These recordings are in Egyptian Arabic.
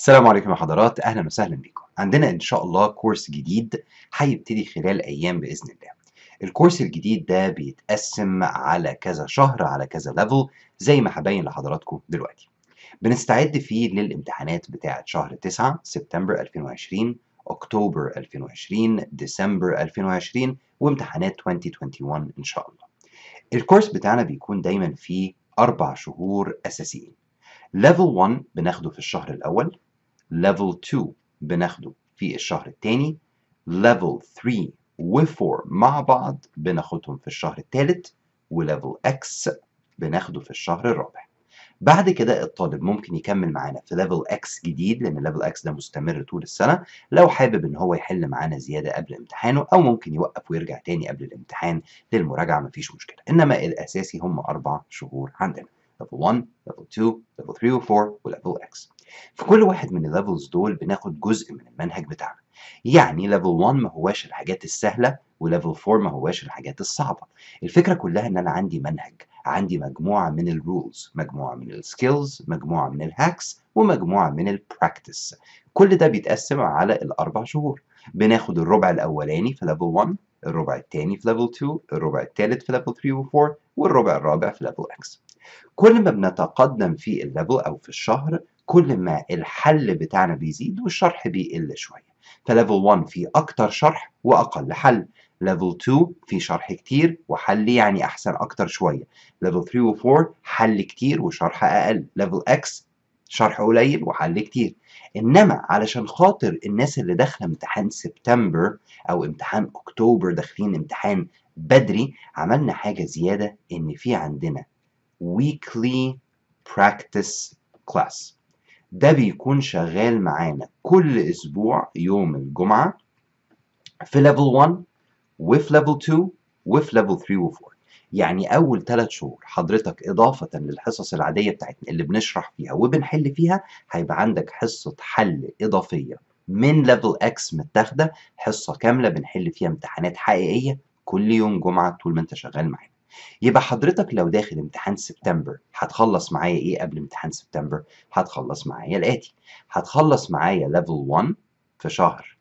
السلام عليكم يا حضرات اهلا وسهلا بكم عندنا ان شاء الله كورس جديد هيبتدي خلال ايام باذن الله الكورس الجديد ده بيتقسم على كذا شهر على كذا ليفل زي ما هبين لحضراتكم دلوقتي بنستعد فيه للامتحانات بتاعه شهر 9 سبتمبر 2020 اكتوبر 2020 ديسمبر 2020 وامتحانات 2021 ان شاء الله الكورس بتاعنا بيكون دايما فيه اربع شهور اساسيين ليفل 1 بناخده في الشهر الاول ليفل 2 بناخده في الشهر الثاني ليفل 3 و4 مع بعض بناخدهم في الشهر الثالث وليفل اكس بناخده في الشهر الرابع بعد كده الطالب ممكن يكمل معانا في ليفل اكس جديد لان ليفل اكس ده مستمر طول السنه لو حابب ان هو يحل معانا زياده قبل امتحانه او ممكن يوقف ويرجع تاني قبل الامتحان للمراجعه مفيش مشكله انما الاساسي هم اربع شهور عندنا level 1 level 2 level 3 و 4 وليفل اكس في كل واحد من الليفلز دول بناخد جزء من المنهج بتاعنا يعني ليفل 1 ما هواش الحاجات السهله وليفل 4 ما هواش الحاجات الصعبه الفكره كلها ان انا عندي منهج عندي مجموعه من الرولز مجموعه من السكيلز مجموعه من الهاكس ومجموعه من البراكتس كل ده بيتقسم على الاربع شهور بناخد الربع الاولاني في ليفل 1 الربع الثاني في ليفل 2 الربع الثالث في ليفل 3 و 4 والربع الرابع في ليفل اكس كل ما بنتقدم في الليفل او في الشهر كل ما الحل بتاعنا بيزيد والشرح بيقل شويه فليفل 1 فيه اكتر شرح واقل حل ليفل 2 فيه شرح كتير وحل يعني احسن اكتر شويه ليفل 3 و 4 حل كتير وشرح اقل ليفل اكس شرح قليل وحل كتير انما علشان خاطر الناس اللي داخله امتحان سبتمبر او امتحان اكتوبر داخلين امتحان بدري عملنا حاجه زياده ان في عندنا weekly practice class ده بيكون شغال معانا كل اسبوع يوم الجمعه في ليفل 1 وفي ليفل 2 وفي ليفل 3 و 4 يعني اول ثلاث شهور حضرتك اضافه للحصص العاديه بتاعتنا اللي بنشرح فيها وبنحل فيها هيبقى عندك حصه حل اضافيه من ليفل اكس متاخده حصه كامله بنحل فيها امتحانات حقيقيه كل يوم جمعه طول ما انت شغال معانا يبقى حضرتك لو داخل امتحان سبتمبر هتخلص معايا ايه قبل امتحان سبتمبر هتخلص معايا الاتي هتخلص معايا ليفل 1 في شهر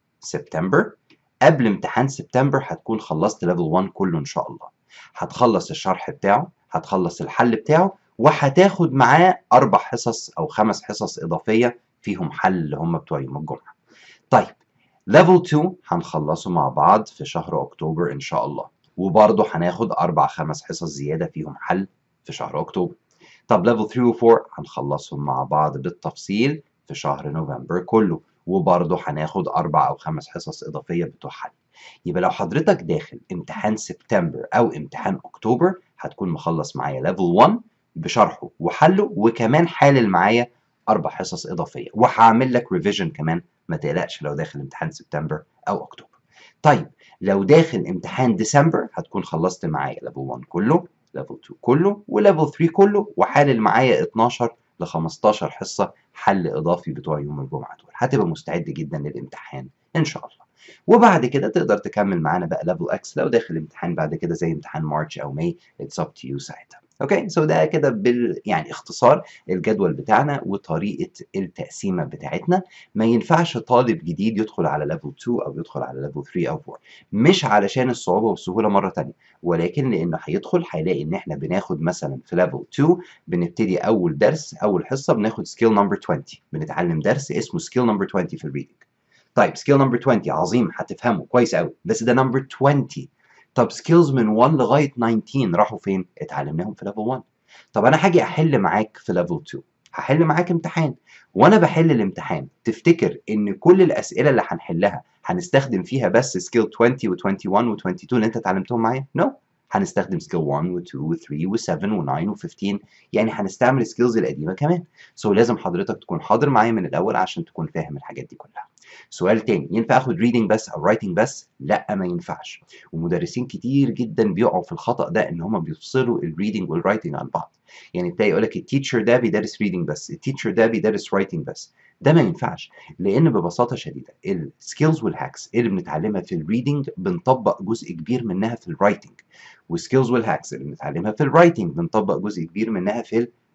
سبتمبر قبل امتحان سبتمبر هتكون خلصت ليفل 1 كله ان شاء الله هتخلص الشرح بتاعه هتخلص الحل بتاعه وهتاخد معاه اربع حصص او خمس حصص اضافيه فيهم حل اللي هم بتوع يوم الجمعه طيب ليفل 2 هنخلصه مع بعض في شهر اكتوبر ان شاء الله وبرضه هناخد اربع خمس حصص زياده فيهم حل في شهر اكتوبر طب ليفل 3 و 4 هنخلصهم مع بعض بالتفصيل في شهر نوفمبر كله وبرضه هناخد اربع او خمس حصص اضافيه بتوع حل يبقى لو حضرتك داخل امتحان سبتمبر او امتحان اكتوبر هتكون مخلص معايا ليفل 1 بشرحه وحله وكمان حالل معايا اربع حصص اضافيه وهعمل لك ريفيجن كمان ما تقلقش لو داخل امتحان سبتمبر او اكتوبر طيب لو داخل امتحان ديسمبر هتكون خلصت معايا ليفل 1 كله ليفل 2 كله وليفل 3 كله وحالل معايا 12 ل 15 حصه حل اضافي بتوع يوم الجمعه دول هتبقى مستعد جدا للامتحان ان شاء الله وبعد كده تقدر تكمل معانا بقى ليفل اكس لو داخل امتحان بعد كده زي امتحان مارش او ماي اتس اب تو يو ساعتها اوكي سو ده كده بال يعني اختصار الجدول بتاعنا وطريقه التقسيمه بتاعتنا ما ينفعش طالب جديد يدخل على ليفل 2 او يدخل على ليفل 3 او 4 مش علشان الصعوبه والسهوله مره ثانيه ولكن لانه هيدخل هيلاقي ان احنا بناخد مثلا في ليفل 2 بنبتدي اول درس اول حصه بناخد سكيل نمبر 20 بنتعلم درس اسمه سكيل نمبر 20 في الريدنج طيب سكيل نمبر 20 عظيم هتفهمه كويس قوي بس ده نمبر 20 طب سكيلز من 1 لغايه 19 راحوا فين؟ اتعلمناهم في ليفل 1 طب انا هاجي احل معاك في ليفل 2 هحل معاك امتحان وانا بحل الامتحان تفتكر ان كل الاسئله اللي هنحلها هنستخدم فيها بس سكيل 20 و21 و22 اللي انت اتعلمتهم معايا؟ نو no. هنستخدم سكيل 1 و2 و3 و7 و9 و15 يعني هنستعمل السكيلز القديمه كمان سو so لازم حضرتك تكون حاضر معايا من الاول عشان تكون فاهم الحاجات دي كلها سؤال تاني ينفع اخد ريدنج بس او رايتنج بس لا ما ينفعش ومدرسين كتير جدا بيقعوا في الخطا ده ان هم بيفصلوا الريدنج والرايتنج عن بعض يعني تلاقي يقول لك التيتشر ده بيدرس ريدنج بس التيتشر ده بيدرس رايتنج بس ده ما ينفعش لان ببساطه شديده السكيلز والهاكس اللي بنتعلمها في الريدنج بنطبق جزء كبير منها في الرايتنج والسكيلز والهاكس اللي بنتعلمها في الرايتنج بنطبق جزء كبير منها في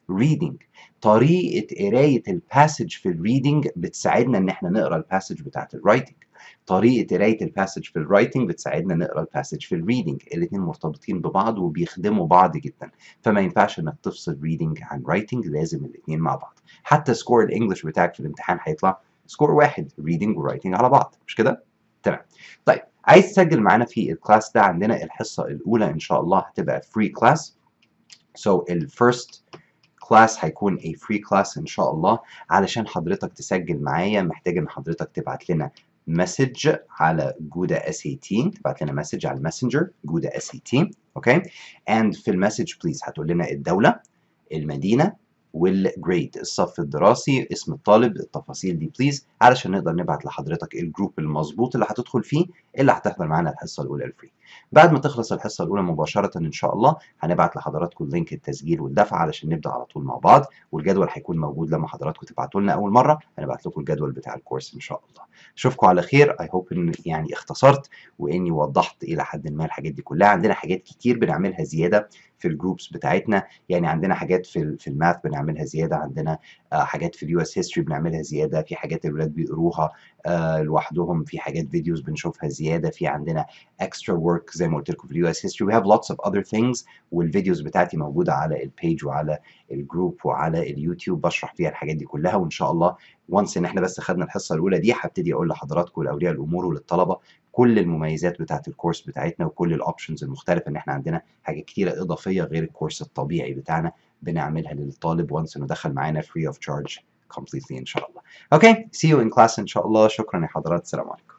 reading طريقة قراية الباسج في الريدنج بتساعدنا ان احنا نقرا الباسج بتاعت الرايتنج طريقة قراية الباسج في الرايتنج بتساعدنا نقرا الباسج في الريدنج الاتنين مرتبطين ببعض وبيخدموا بعض جدا فما ينفعش انك تفصل ريدنج عن رايتنج لازم الاتنين مع بعض حتى سكور الانجليش بتاعك في الامتحان هيطلع سكور واحد ريدنج ورايتنج على بعض مش كده؟ تمام طيب عايز تسجل معانا في الكلاس ده عندنا الحصة الأولى إن شاء الله هتبقى free class so ال first class هيكون a free class إن شاء الله علشان حضرتك تسجل معايا محتاج إن حضرتك تبعت لنا مسج على جودا اس اي تي تبعت لنا مسج على الماسنجر جودا اس اي تي اوكي اند في المسج بليز هتقول لنا الدولة المدينة والجريد الصف الدراسي اسم الطالب التفاصيل دي بليز علشان نقدر نبعت لحضرتك الجروب المظبوط اللي هتدخل فيه اللي هتحضر معانا الحصه الاولى الفري بعد ما تخلص الحصه الاولى مباشره ان شاء الله هنبعت لحضراتكم لينك التسجيل والدفع علشان نبدا على طول مع بعض والجدول هيكون موجود لما حضراتكم تبعتوا لنا اول مره هنبعت لكم الجدول بتاع الكورس ان شاء الله اشوفكم على خير اي هوب ان يعني اختصرت واني وضحت الى حد ما الحاجات دي كلها عندنا حاجات كتير بنعملها زياده في الجروبس بتاعتنا يعني عندنا حاجات في في الماث بنعملها زياده عندنا آه حاجات في اليو اس هيستوري بنعملها زياده في حاجات الولاد بيقروها آه لوحدهم في حاجات فيديوز بنشوفها زياده في عندنا اكسترا ورك زي ما قلت لكم في اليو اس هيستوري we have lots of other things والفيديوز بتاعتي موجوده على البيج وعلى الجروب وعلى اليوتيوب بشرح فيها الحاجات دي كلها وان شاء الله وانس ان احنا بس خدنا الحصه الاولى دي هبتدي اقول لحضراتكم لاولياء الامور وللطلبه كل المميزات بتاعه الكورس بتاعتنا وكل الاوبشنز المختلفه ان احنا عندنا حاجات كتيره اضافيه غير الكورس الطبيعي بتاعنا بنعملها للطالب وانس انه دخل معانا free of charge completely ان شاء الله. اوكي okay. see you in class ان شاء الله شكرا يا حضرات السلام عليكم.